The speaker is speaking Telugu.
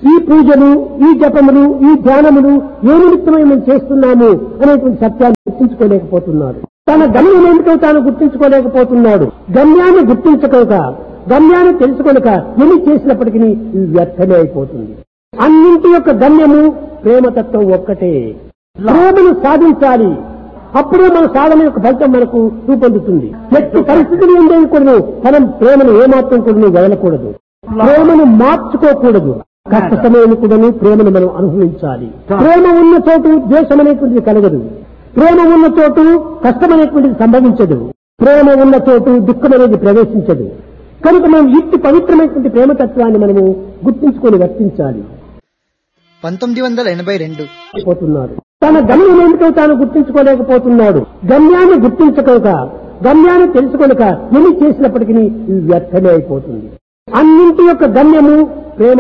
ఈ పూజలు ఈ జపములు ఈ ధ్యానములు ఏ నిమిత్తమై మనం చేస్తున్నాము అనేటువంటి సత్యాన్ని గుర్తించుకోలేకపోతున్నాడు తన గమ్యం ఏమిటో తాను గుర్తించుకోలేకపోతున్నాడు గమ్యాన్ని గుర్తించక గమ్యాన్ని తెలుసుకొనక ఎన్ని చేసినప్పటికీ ఇది వ్యర్థమే అయిపోతుంది అన్నింటి యొక్క గమ్యము ప్రేమతత్వం ఒక్కటే ప్రేమను సాధించాలి అప్పుడే మన సాధన యొక్క ఫలితం మనకు రూపొందుతుంది ఎట్టి పరిస్థితులు ఉండేవి కూడా మనం ప్రేమను ఏమాత్రం కూడా వదలకూడదు ప్రేమను మార్చుకోకూడదు కష్ట సమయం కూడా ప్రేమను మనం అనుభవించాలి ప్రేమ ఉన్న చోటు ద్వేషం అనేటువంటిది కలగదు ప్రేమ ఉన్న చోటు కష్టం అనేటువంటిది సంభవించదు ప్రేమ ఉన్న చోటు దుఃఖం అనేది ప్రవేశించదు కనుక మనం ఇట్టి పవిత్రమైనటువంటి ప్రేమతత్వాన్ని మనము గుర్తించుకొని వర్తించాలి పంతొమ్మిది వందల ఎనభై రెండు పోతున్నాడు తన గమ్యం ఏమిటో తాను గుర్తించుకోలేకపోతున్నాడు గమ్యాన్ని గుర్తించక గమ్యాన్ని తెలుసుకొనక ఎన్ని చేసినప్పటికీ ఇది వ్యర్థమే అయిపోతుంది అన్నింటి యొక్క గమ్యము